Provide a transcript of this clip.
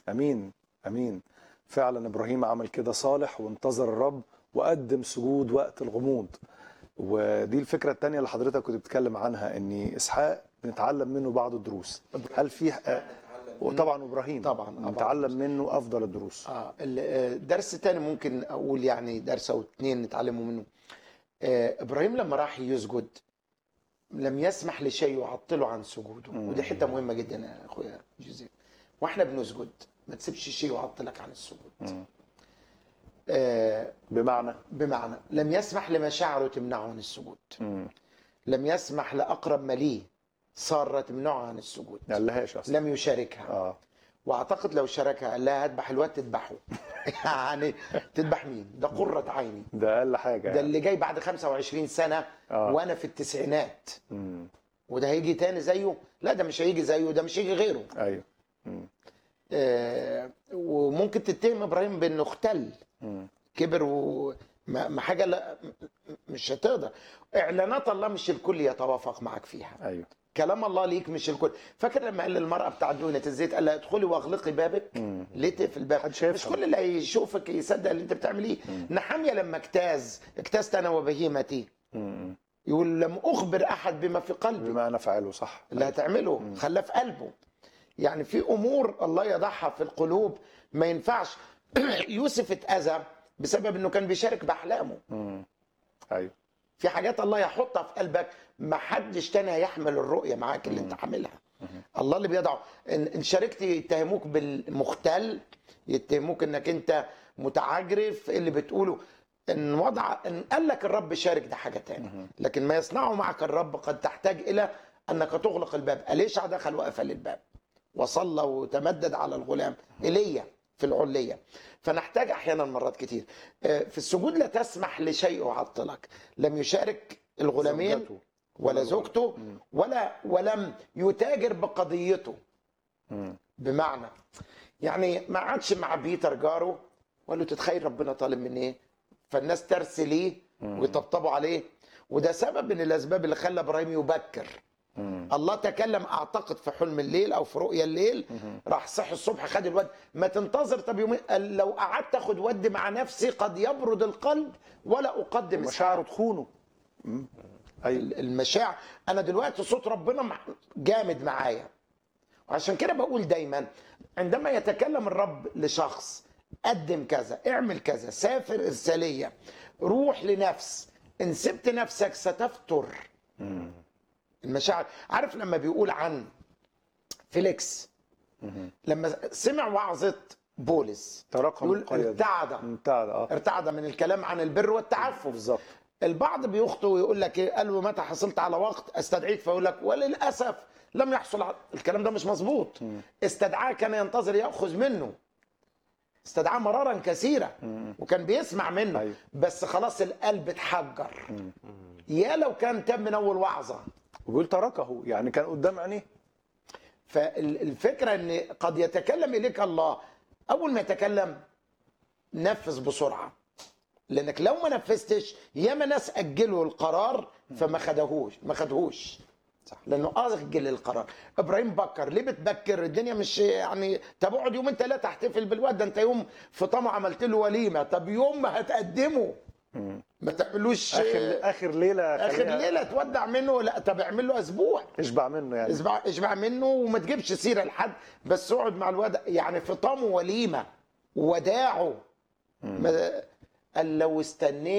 امين امين فعلا ابراهيم عمل كده صالح وانتظر الرب وقدم سجود وقت الغموض ودي الفكره الثانيه اللي حضرتك كنت بتتكلم عنها ان اسحاق بنتعلم منه بعض الدروس هل في آه، وطبعا ابراهيم طبعاً، نتعلم منه افضل الدروس اه ال- آه، درس تاني ممكن اقول يعني درس او اتنين نتعلموا منه آه ابراهيم لما راح يسجد لم يسمح لشيء يعطله عن سجوده ودي حته مهمه جدا يا اخويا جوزيف واحنا بنسجد ما تسيبش شيء يعطلك عن السجود آه بمعنى بمعنى لم يسمح لمشاعره تمنعه عن السجود مم. لم يسمح لاقرب ما ليه ساره تمنعه عن السجود ما قالهاش اصلا لم يشاركها اه واعتقد لو شاركها قال لها اذبح الواد تذبحه يعني تذبح مين ده قرة عيني ده اقل حاجه ده يعني. اللي جاي بعد 25 سنة آه. وانا في التسعينات مم. وده هيجي تاني زيه لا ده مش هيجي زيه ده مش هيجي غيره ايوه مم. آه وممكن تتهم ابراهيم بانه اختل مم. كبر و ما ما حاجه لا مش هتقدر اعلانات الله مش الكل يتوافق معك فيها ايوه كلام الله ليك مش الكل فاكر لما قال للمراه بتاع دهنة الزيت قال لها ادخلي واغلقي بابك مم. ليه تقفل الباب محدش هيفهم. مش كل اللي هيشوفك يصدق اللي انت بتعمليه نحاميه لما اجتاز اجتزت انا وبهيمتي مم. يقول لم اخبر احد بما في قلبي بما انا فاعله صح اللي هتعمله خلاه في قلبه يعني في امور الله يضعها في القلوب ما ينفعش يوسف اتاذى بسبب انه كان بيشارك باحلامه مم. ايوه في حاجات الله يحطها في قلبك ما حدش تاني هيحمل الرؤيه معاك اللي انت حاملها الله اللي بيضع ان إن شاركت يتهموك بالمختل يتهموك انك انت متعجرف اللي بتقوله ان وضع ان قال لك الرب شارك ده حاجه تاني لكن ما يصنعه معك الرب قد تحتاج الى انك تغلق الباب اليشع دخل وقفل الباب وصلى وتمدد على الغلام ايليا في العليه فنحتاج احيانا مرات كتير آه، في السجود لا تسمح لشيء يعطلك لم يشارك الغلامين زوجته. ولا زوجته ولا ولم يتاجر بقضيته مم. بمعنى يعني ما عادش مع بيتر جاره وقال له تتخيل ربنا طالب مني ايه فالناس ترسي ليه ويطبطبوا عليه وده سبب من الاسباب اللي خلى ابراهيم يبكر مم. الله تكلم اعتقد في حلم الليل او في رؤيا الليل راح صحي الصبح خد الود ما تنتظر طب يومين قال لو قعدت اخد ود مع نفسي قد يبرد القلب ولا اقدم مشاعره تخونه مم. ايوه المشاعر انا دلوقتي صوت ربنا مع- جامد معايا وعشان كده بقول دايما عندما يتكلم الرب لشخص قدم كذا اعمل كذا سافر ارساليه روح لنفس ان سبت نفسك ستفتر المشاعر عارف لما بيقول عن فيليكس لما سمع وعظه بولس ترقم يقول القيادة. ارتعد امتعد اه ارتعد من الكلام عن البر والتعفف بالظبط البعض بيخطئ ويقول لك ايه قال له متى حصلت على وقت استدعيك فيقول لك وللاسف لم يحصل على الكلام ده مش مظبوط استدعاه كان ينتظر ياخذ منه استدعاه مرارا كثيرا وكان بيسمع منه أيوة. بس خلاص القلب اتحجر يا لو كان تم من اول وعظه وبيقول تركه يعني كان قدام عينيه فالفكره ان قد يتكلم اليك الله اول ما يتكلم نفذ بسرعه لانك لو ما نفذتش ياما ناس اجلوا القرار فما خدهوش ما خدهوش صح لانه اجل القرار ابراهيم بكر ليه بتبكر الدنيا مش يعني طب اقعد يومين ثلاثه احتفل بالواد ده انت يوم في طمع عملت له وليمه طب يوم ما هتقدمه ما تعملوش اخر اخر ليله اخر خليها- ليله تودع منه لا طب اعمل له اسبوع اشبع منه يعني اشبع اشبع منه وما تجيبش سيره لحد بس اقعد مع الواد يعني فطامه وليمه وداعه ما قال لو استنيت